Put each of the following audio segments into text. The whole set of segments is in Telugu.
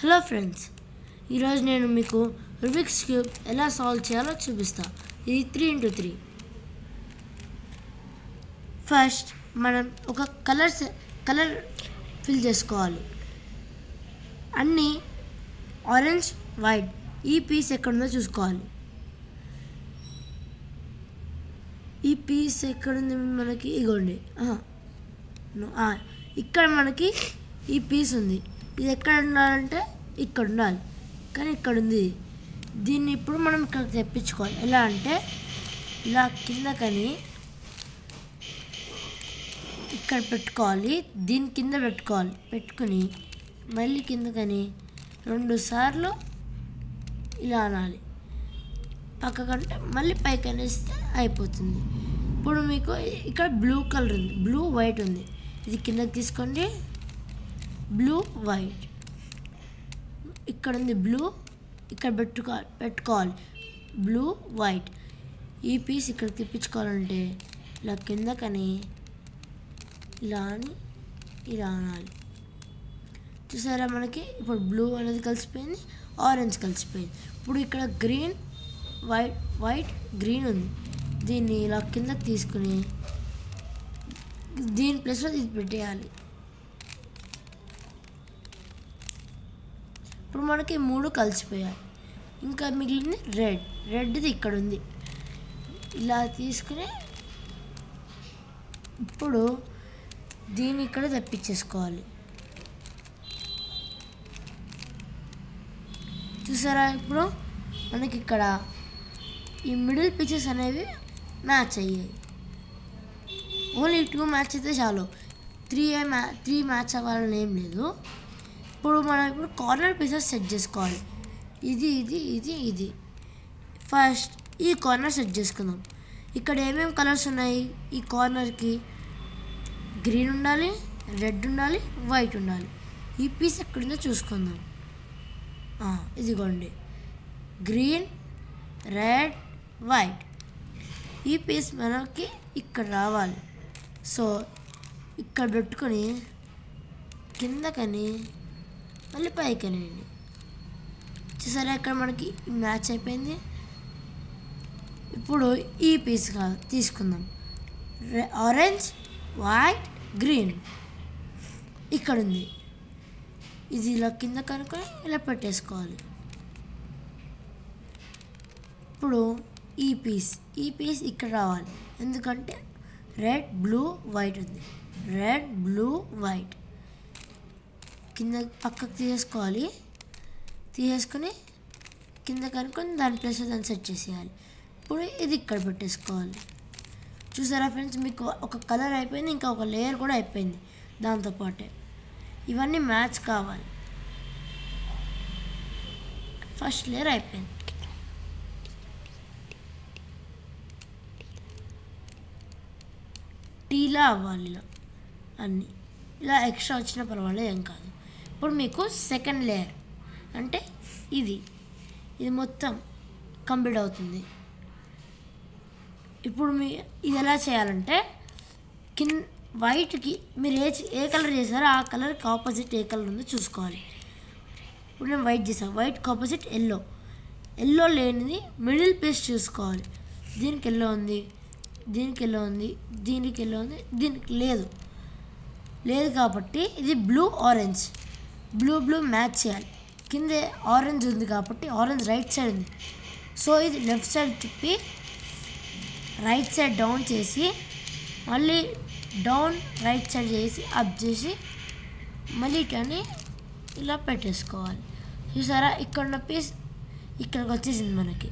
హలో ఫ్రెండ్స్ ఈరోజు నేను మీకు రుబిక్స్ క్యూబ్ ఎలా సాల్వ్ చేయాలో చూపిస్తా ఇది త్రీ ఇంటూ త్రీ ఫస్ట్ మనం ఒక కలర్ కలర్ ఫిల్ చేసుకోవాలి అన్నీ ఆరెంజ్ వైట్ ఈ పీస్ ఎక్కడుందో చూసుకోవాలి ఈ పీస్ ఎక్కడుంది మనకి ఇగోండి ఆహా. No, ఆ, ఇక్కడ మనకి ఈ పీస్ ఉంది ఇది ఎక్కడ ఉండాలంటే ఇక్కడ ఉండాలి కానీ ఇక్కడ ఉంది ఇది. దీన్ని ఇప్పుడు మనం ఇక్కడ తెప్పించుకోవాలి ఎలా అంటే ఇలా కిందకని ఇక్కడ పెట్టుకోవాలి దీని కింద పెట్టుకోవాలి పెట్టుకుని మళ్ళీ కిందకని రెండు సార్లు ఇలా అనాలి పక్కకంటే మళ్ళీ పైకి అనేస్తే అయిపోతుంది ఇప్పుడు మీకు ఇక్కడ బ్లూ కలర్ ఉంది బ్లూ వైట్ ఉంది ఇది కిందకి తీసుకోండి బ్లూ వైట్ ఇక్కడ ఉంది బ్లూ ఇక్కడ పెట్టుకోవాలి పెట్టుకోవాలి బ్లూ వైట్ ఈ పీస్ ఇక్కడ తిప్పించుకోవాలంటే ఇలా కిందకని ఇలా అని ఇలా అనాలి చూసారా మనకి ఇప్పుడు బ్లూ అనేది కలిసిపోయింది ఆరెంజ్ కలిసిపోయింది ఇప్పుడు ఇక్కడ గ్రీన్ వైట్ వైట్ గ్రీన్ ఉంది దీన్ని ఇలా కిందకి తీసుకుని దీని ప్లేస్లో ఇది పెట్టేయాలి ఇప్పుడు మనకి మూడు కలిసిపోయాయి ఇంకా మిగిలింది రెడ్ రెడ్ది ఇక్కడ ఉంది ఇలా తీసుకుని ఇప్పుడు దీన్ని ఇక్కడ తెప్పించేసుకోవాలి చూసారా ఇప్పుడు మనకి ఇక్కడ ఈ మిడిల్ పిచెస్ అనేవి మ్యాచ్ అయ్యాయి ఓన్లీ టూ మ్యాచ్ అయితే చాలు త్రీ ఏ మ్యా త్రీ మ్యాచ్ అవ్వాలని ఏం లేదు ఇప్పుడు మనం ఇప్పుడు కార్నర్ పీసెస్ సెట్ చేసుకోవాలి ఇది ఇది ఇది ఇది ఫస్ట్ ఈ కార్నర్ సెట్ చేసుకుందాం ఇక్కడ ఏమేమి కలర్స్ ఉన్నాయి ఈ కార్నర్కి గ్రీన్ ఉండాలి రెడ్ ఉండాలి వైట్ ఉండాలి ఈ పీస్ ఎక్కడుందో చూసుకుందాం ఆ, ఇదిగోండి గ్రీన్ రెడ్ వైట్ ఈ పీస్ మనకి ఇక్కడ రావాలి సో ఇక్కడ పెట్టుకొని కిందకని మళ్ళీ పైకనేయండి చూసారా ఇక్కడ మనకి మ్యాచ్ అయిపోయింది ఇప్పుడు ఈ పీస్ కా తీసుకుందాం రె- ఆరెంజ్ వైట్ గ్రీన్ ఇక్కడ ఉంది ఇది ఇలా కింద కనుక్కొని ఇలా పెట్టేసుకోవాలి ఇప్పుడు ఈ పీస్ ఈ పీస్ ఇక్కడ రావాలి ఎందుకంటే రెడ్ బ్లూ వైట్ ఉంది రెడ్ బ్లూ వైట్ కింద పక్కకు తీసేసుకోవాలి తీసేసుకొని కింద కనుక్కొని దాని ప్లేస్లో దాన్ని సెట్ చేసేయాలి ఇప్పుడు ఇది ఇక్కడ పెట్టేసుకోవాలి చూసారా ఫ్రెండ్స్ మీకు ఒక కలర్ అయిపోయింది ఇంకా ఒక లేయర్ కూడా అయిపోయింది దాంతోపాటే ఇవన్నీ మ్యాచ్ కావాలి ఫస్ట్ లేయర్ అయిపోయింది టీలా అవ్వాలి ఇలా అన్నీ ఇలా ఎక్స్ట్రా వచ్చినా పర్వాలేదు ఏం కాదు ఇప్పుడు మీకు సెకండ్ లేయర్ అంటే ఇది ఇది మొత్తం కంప్లీట్ అవుతుంది ఇప్పుడు మీ ఇది ఎలా చేయాలంటే కింద వైట్కి మీరు ఏ ఏ కలర్ చేశారో ఆ కలర్కి ఆపోజిట్ ఏ కలర్ ఉందో చూసుకోవాలి ఇప్పుడు నేను వైట్ చేసాను వైట్కి ఆపోజిట్ ఎల్లో ఎల్లో లేనిది మిడిల్ పీస్ చూసుకోవాలి దీనికి ఎల్లో ఉంది దీనికి ఎల్లో ఉంది దీనికి ఎల్లో ఉంది దీనికి లేదు లేదు కాబట్టి ఇది blue orange blue blue match చేయాలి కిందే ఆరెంజ్ ఉంది కాబట్టి ఆరెంజ్ రైట్ సైడ్ ఉంది సో ఇది లెఫ్ట్ సైడ్ తిప్పి రైట్ సైడ్ డౌన్ చేసి మళ్ళీ డౌన్ రైట్ సైడ్ చేసి అప్ చేసి మళ్ళీ ఇటని ఇలా పెట్టేసుకోవాలి చూసారా ఇక్కడ ఉన్న పీస్ ఇక్కడికి వచ్చేసింది మనకి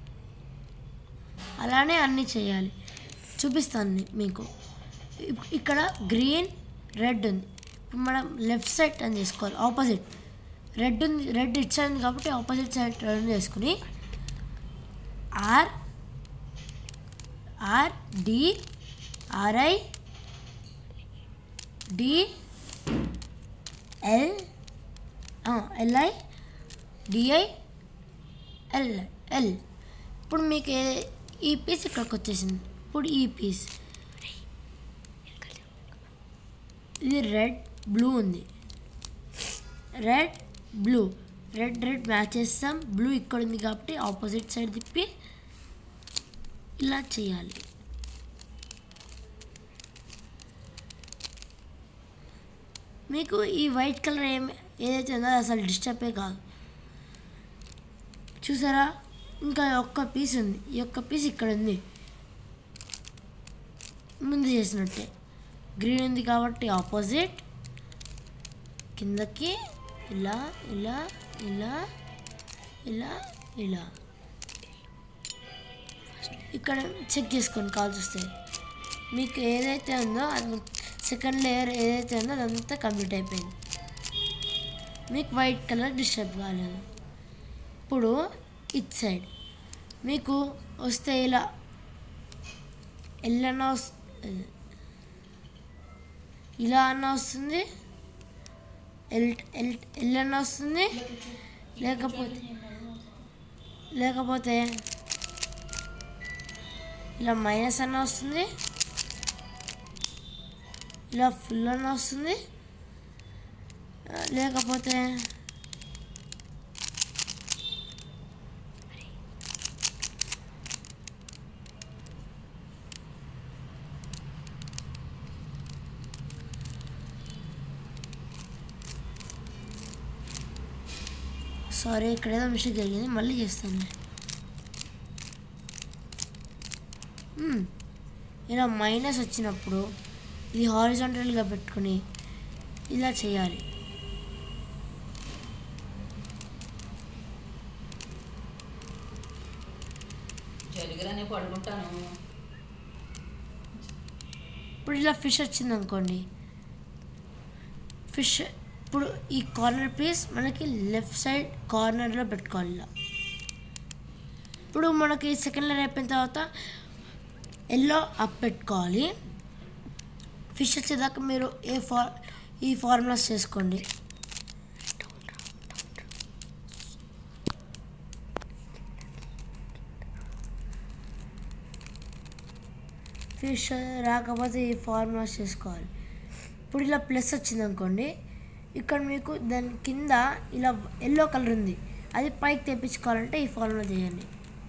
అలానే అన్నీ చేయాలి చూపిస్తాను ని- మీకు ఇప్- ఇక్కడ గ్రీన్ రెడ్ ఉంది ఇప్పుడు మనం లెఫ్ట్ సైడ్ టర్న్ చేసుకోవాలి ఆపోజిట్ రెడ్ ఉంది రెడ్ ఇట్ సైడ్ ఉంది కాబట్టి ఆపోజిట్ సైడ్ టర్న్ చేసుకుని R R D RI D L LI DI L L ఇప్పుడు మీకు ఏ- ఈ పీస్ ఇక్కడికి వచ్చేసింది ఇప్పుడు ఈ పీస్ ఇది రెడ్ బ్లూ ఉంది red blue red red match చేస్తాం బ్లూ ఇక్కడ ఉంది కాబట్టి ఆపోజిట్ సైడ్ తిప్పి ఇలా చేయాలి మీకు ఈ వైట్ కలర్ ఏం ఏదైతే ఉందో అది అసలు డిస్టర్బే కాదు చూసారా ఇంకా ఈ ఒక్క పీస్ ఉంది ఈ ఒక్క పీస్ ఇక్కడ ఉంది ముందు చేసినట్టే గ్రీన్ ఉంది కాబట్టి ఆపోజిట్ కిందకి ఇలా ఇలా ఇలా ఇలా ఇలా ఇక్కడ చెక్ చేసుకోండి కాల్స్ వస్తాయి మీకు ఏదైతే ఉందో అది సెకండ్ లేయర్ ఏదైతే ఉందో అదంతా కంప్లీట్ అయిపోయింది మీకు వైట్ కలర్ డిస్టర్బ్ కాలేదు ఇప్పుడు ఇట్ సైడ్ మీకు వస్తే ఇలా ఎల్లన్నా వస్- ఇలా అన్న వస్తుంది ఎల్ ఎల్ ఎల్లన్న వస్తుంది లేకపోతే లేకపోతే ఇలా మైనస్ అన్న వస్తుంది ఇలా ఫుల్ అన్న వస్తుంది ఆ, లేకపోతే సారీ ఇక్కడ ఏదో మిస్టేక్ జరిగింది మళ్ళీ చేస్తాను మ్మ్. ఇలా మైనస్ వచ్చినప్పుడు ఇది హారిజాంటల్గా పెట్టుకొని ఇలా చేయాలి జలుగురనే పడుకుంటాను ఇప్పుడు ఇలా ఫిష్ వచ్చింది అనుకోండి ఫిష్ ఇప్పుడు ఈ కార్నర్ పీస్ మనకి లెఫ్ట్ సైడ్ కార్నర్లో పెట్టుకోవాలి ఇలా ఇప్పుడు మనకి సెకండ్ లేయర్ అయిపోయిన తర్వాత ఎల్లో అప్ పెట్టుకోవాలి ఫిష్ వచ్చేదాకా మీరు ఏ ఫార్ ఈ ఫార్ములాస్ చేసుకోండి ఫిష్ రాకపోతే ఈ ఫార్ములాస్ చేసుకోవాలి ఇప్పుడు ఇలా ప్లస్ వచ్చింది అనుకోండి ఇక్కడ మీకు దాని కింద ఇలా ఎల్లో కలర్ ఉంది అది పైకి తెప్పించుకోవాలంటే ఈ ఫార్ములా చేయండి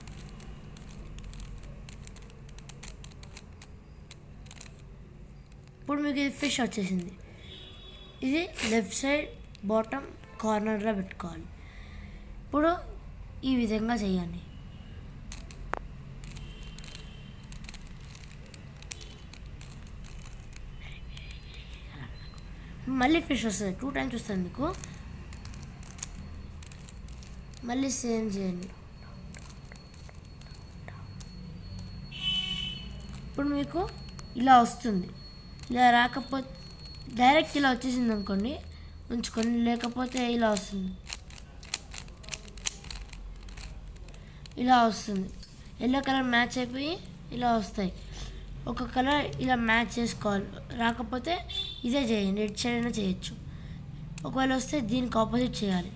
ఇప్పుడు మీకు ఇది ఫిష్ వచ్చేసింది ఇది లెఫ్ట్ సైడ్ బాటమ్ కార్నర్లో పెట్టుకోవాలి ఇప్పుడు ఈ విధంగా చేయండి మళ్ళీ ఫిష్ వస్తుంది టూ టైమ్స్ వస్తుంది మీకు మళ్ళీ సేమ్ చేయండి ఇప్పుడు మీకు ఇలా వస్తుంది ఇలా రాకపోతే డైరెక్ట్ ఇలా వచ్చేసింది అనుకోండి ఉంచుకొని లేకపోతే ఇలా వస్తుంది ఇలా వస్తుంది ఎల్లో కలర్ మ్యాచ్ అయిపోయి ఇలా వస్తాయి ఒక కలర్ ఇలా మ్యాచ్ చేసుకోవాలి రాకపోతే ఇదే చేయండి ఎడ్ సైడ్ అయినా చేయొచ్చు ఒకవేళ వస్తే దీనికి ఆపోజిట్ చేయాలి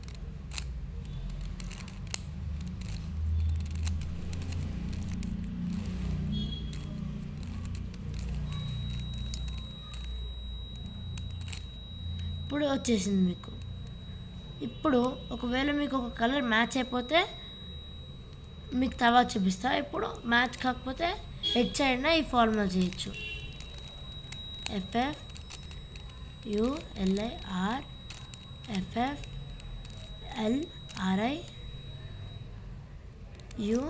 ఇప్పుడు వచ్చేసింది మీకు ఇప్పుడు ఒకవేళ మీకు ఒక కలర్ మ్యాచ్ అయిపోతే మీకు తర్వాత చూపిస్తా ఇప్పుడు మ్యాచ్ కాకపోతే హెడ్ సైడ్ అయినా ఈ ఫార్ములా చేయొచ్చు FF ULIR FF L RI U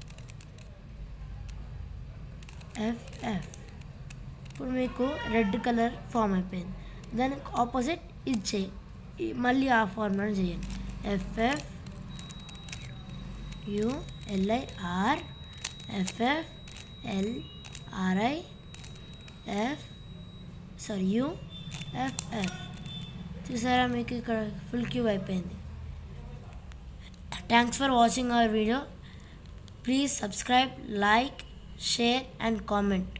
FF ఇప్పుడు మీకు రెడ్ కలర్ ఫామ్ అయిపోయింది దానికి ఆపోజిట్ ఇది చేయి ఈ- మళ్ళీ ఆ ఫార్ములా చేయండి FF ULIR FF LRI F sorry U FF చూసారా మీకు ఇక్కడ ఫుల్ క్యూబ్ అయిపోయింది thanks for watching our video please subscribe like share and comment